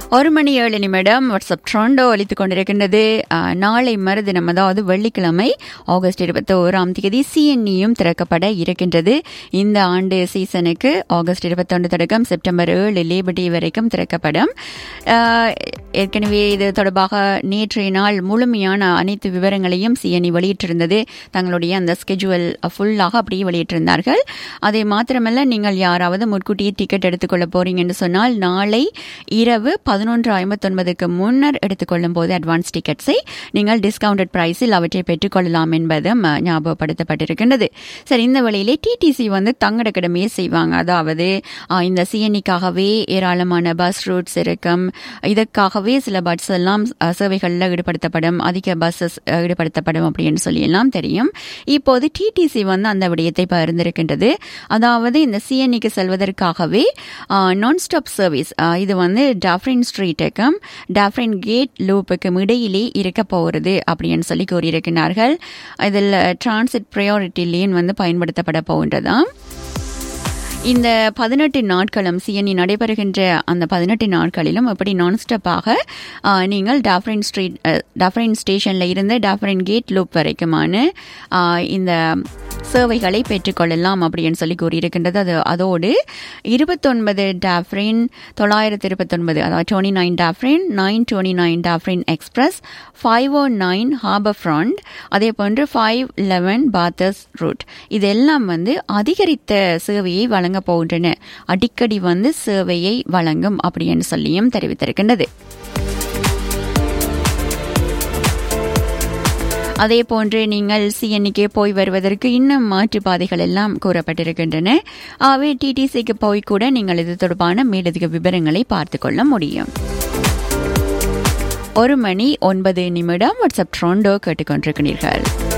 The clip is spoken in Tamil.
ஒரு மணி ஏழு நிமிடம் வாட்ஸ்அப் ட்ரோண்டோ ஒலித்துக் கொண்டிருக்கின்றது அஹ், நாளை மறுதினம் அதாவது வெள்ளிக்கிழமை ஆகஸ்ட் இருபத்தி ஓராம் தேதி சிஎன்இயும் திறக்கப்பட இருக்கின்றது இந்த ஆண்டு சீசனுக்கு ஆகஸ்ட் இருபத்தொன்று தொடக்கம் செப்டம்பர் ஏழு லேபர் டே வரைக்கும் திறக்கப்படும் அஹ், ஏற்கனவே இது தொடர்பாக நேற்றைய நாள் முழுமையான அனைத்து விவரங்களையும் சிஎன்இ வெளியிட்டிருந்தது தங்களுடைய அந்த ஸ்கெட்யூல் ஃபுல்லாக அப்படியே வெளியிட்டிருந்தார்கள் அதை மாத்திரமல்ல நீங்கள் யாராவது முன்கூட்டியே டிக்கெட் எடுத்துக்கொள்ள போறீங்க என்று சொன்னால் நாளை இரவு பதினொன்று ஐம்பத்தொன்பதுக்கு முன்னர் எடுத்துக்கொள்ளும் போது அட்வான்ஸ் டிக்கெட்ஸை நீங்கள் டிஸ்கவுண்டட் பிரைஸில் அவற்றை பெற்றுக்கொள்ளலாம் என்பதும் அஹ், ஞாபகப்படுத்தப்பட்டிருக்கின்றது சரி இந்த வழியிலே டிடிசி வந்து தங்கட கடமையை செய்வாங்க அதாவது அஹ், இந்த சிஎன்இக்காகவே ஏராளமான பஸ் ரூட்ஸ் இருக்கும் இதற்காகவே சில பஸ் எல்லாம் அஹ், சேவைகளில் ஈடுபடுத்தப்படும் அதிக பஸ்ஸஸ் ஈடுபடுத்தப்படும் அப்படின்னு சொல்லி எல்லாம் தெரியும் இப்போது டிடிசி வந்து அந்த விடயத்தை பகிர்ந்திருக்கின்றது அதாவது இந்த சிஎன்இக்கு செல்வதற்காகவே நான் ஸ்டாப் சர்வீஸ் இது வந்து டாஃப்ரின் ஸ்ட்ரீட்டுக்கும் டாஃப்ரின் கேட் லூப்புக்கும் இடையிலே இருக்க போகிறது அப்படின்னு சொல்லி கூறியிருக்கிறார்கள் இதில் டிரான்சிட் ப்ரையாரிட்டி லேன் வந்து பயன்படுத்தப்பட போகின்றதாம் இந்த பதினெட்டு நாட்களும் சிஎன்இ நடைபெறுகின்ற அந்த பதினெட்டு நாட்களிலும் எப்படி நான்ஸ்டாப்பாக நீங்கள் டாஃப்ரின் ஸ்ட்ரீட் டாஃப்ரின் ஸ்டேஷனில் இருந்து டாஃப்ரின் கேட் லூப் வரைக்குமான ஆ, இந்த சேவைகளை பெற்றுக்கொள்ளலாம் அப்படின்னு சொல்லி கூறியிருக்கின்றது அது அதோடு இருபத்தொன்பது டாஃப்ரின் தொள்ளாயிரத்தி இருபத்தொன்பது அதாவது twenty nine Dufferin nine twenty nine Dufferin express five O nine harbour front அதே போன்று ஃபைவ் லெவன் பாத்தர்ஸ் ரூட் இதெல்லாம் வந்து அதிகரித்த சேவையை வழங்க போகின்றன அடிக்கடி வந்து சேவையை வழங்கும் அப்படின்னு சொல்லியும் தெரிவித்திருக்கின்றது அதே போன்று நீங்கள் சிஎன்னிக்கே போய் வருவதற்கு இன்னும் மாற்று பாதைகள் எல்லாம் கூறப்பட்டிருக்கின்றன ஆகவே டிடிசிக்கு போய் கூட நீங்கள் இது தொடர்பான மேலதிக விவரங்களை பார்த்து கொள்ள முடியும் ஒரு மணி ஒன்பது நிமிடம் வாட்ஸ்அப் ட்ரோண்டோ கேட்டுக்கொண்டிருக்கிறீர்கள்